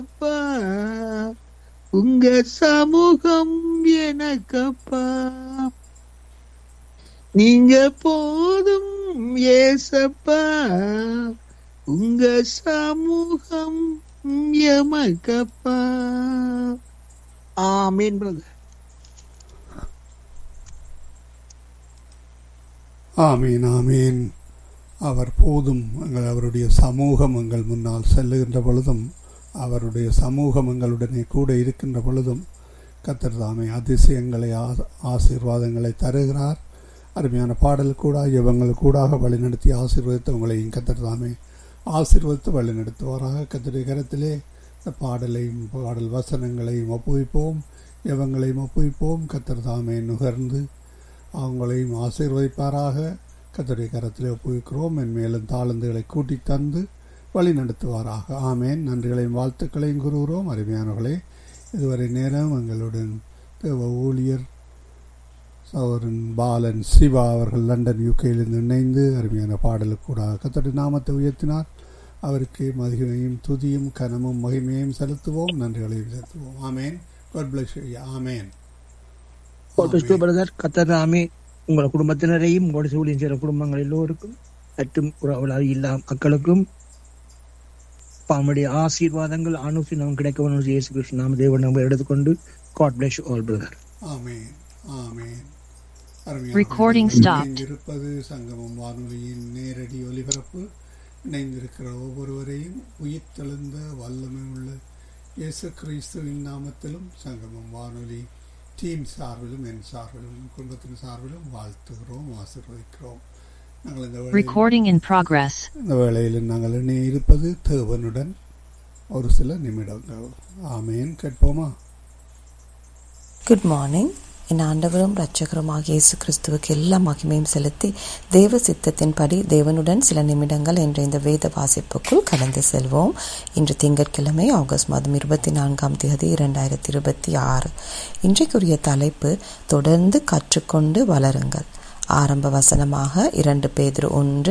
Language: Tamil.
அப்பா உங்க சமூகம் எனக்கப்பா நீங்க போதும் ஏசப்பா உங்க சமூகம் எமக்கப்பா ஆமீன் பிரதர் ஆமீன் ஆமீன் அவர் போதும் எங்கள் அவருடைய சமூகம் எங்கள் முன்னால் செல்லுகின்ற பொழுதும் அவருடைய சமூகம் எங்களுடனே கூட இருக்கின்ற பொழுதும் கத்தர் தாமே அதிசயங்களை ஆ- ஆசீர்வாதங்களை தருகிறார் அருமையான பாடல் கூட இவங்கள் கூடாக வழிநடத்தி ஆசீர்வதித்து உங்களையும் கத்தர் தாமே ஆசீர்வதித்து வழிநடத்துவாராக கத்தருடைய கரத்திலே இந்த பாடலையும் பாடல் வசனங்களையும் ஒப்புவிப்போம் இவங்களையும் ஒப்புவிப்போம் கத்தர் தாமே நுகர்ந்து அவங்களையும் ஆசீர்வதிப்பாராக கத்தருடைய கரத்திலே ஒப்புவிக்கிறோம் என் மேலும் தாளந்துகளை கூட்டி தந்து வழி நடத்துவாராக ஆமேன் நன்றிகளையும் வாழ்த்துக்களையும் கூறுகிறோம் அருமையானவர்களே இதுவரை நேரம் எங்களுடன் தேவ ஊழியர் சௌரன் பாலன் சிவா அவர்கள் லண்டன் யூகேயிலிருந்து இணைந்து அருமையான பாடலுக்கு கூட கத்தடி நாமத்தை உயர்த்தினார் அவருக்கு மகிமையும் துதியும் கனமும் மகிமையும் செலுத்துவோம் நன்றிகளையும் செலுத்துவோம் ஆமேன் God bless you. ஆமேன் பிரதர் கத்தராமே உங்கள் குடும்பத்தினரையும் உங்களோட சூழியம் செய்கிற குடும்பங்கள் எல்லோருக்கும் மற்றும் உறவுகள் இல்லா மக்களுக்கும் பாமுடைய ஆசீர்வாதங்கள் அனுசினம் கிடைக்க வேண்டும் இயேசு கிருஷ்ண நாம தேவன் நம்ம எடுத்துக்கொண்டு காட் பிளஸ் ஆல் பிரதர் ஆமேன் ஆமேன் Recording stopped. இருப்பது சங்கமம் வானொலியின் நேரடி ஒலிபரப்பு இணைந்திருக்கிற ஒவ்வொருவரையும் உயிர்த்தெழுந்த வல்லமை உள்ள இயேசு கிறிஸ்துவின் நாமத்திலும் சங்கமம் வானொலி டீம் சார்பிலும் என் சார்பிலும் குடும்பத்தின் சார்பிலும் வாழ்த்துகிறோம் ஆசீர்வதிக்கிறோம் நாங்கள் இந்த வேளையில் Recording in progress. இந்த வேளையில் நாங்கள் இணைய இருப்பது தேவனுடன் ஒரு சில நிமிடங்கள் ஆமேன் கேட்போமா குட் மார்னிங் என் ஆண்டவரும் இரட்சகருமாகிய இயேசு கிறிஸ்துவுக்கு எல்லா மகிமையும் செலுத்தி தேவ சித்தத்தின்படி தேவனுடன் சில நிமிடங்கள் என்ற இந்த வேத வாசிப்புக்குள் கடந்து செல்வோம் இன்று திங்கட்கிழமை ஆகஸ்ட் மாதம் இருபத்தி நான்காம் தேதி இரண்டாயிரத்தி இருபத்தி ஆறு இன்றைக்குரிய தலைப்பு தொடர்ந்து கற்றுக்கொண்டு வளருங்கள் ஆரம்ப வசனமாக இரண்டு பேதிரு ஒன்று